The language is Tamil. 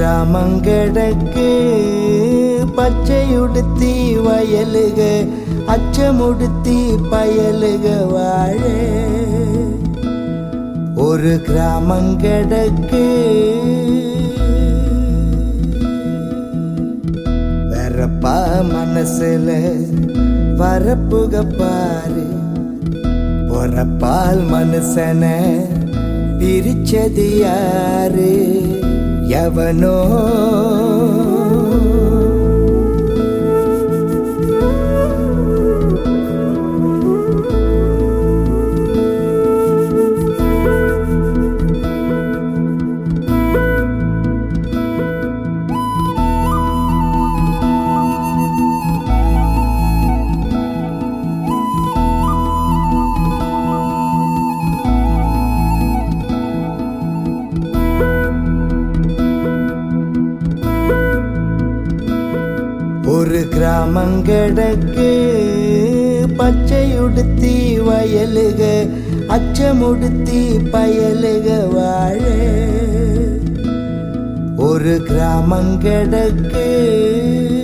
கிராமங்கடக்கு பச்சையுடுத்தி வயலுக அச்சமுடுத்தி பயலுக வாழ ஒரு கிராமங்கடக்கு வரப்பா மனசுல வரப்புக பாரு பொறப்பால் மனுஷன பிரிச்சது யாரு எவனோ ஒரு கிராமங்கடக்கு பச்சையுடுத்தி வயலுக அச்சமுடுத்தி பயலுக வாழ ஒரு கிராமங்கடக்கு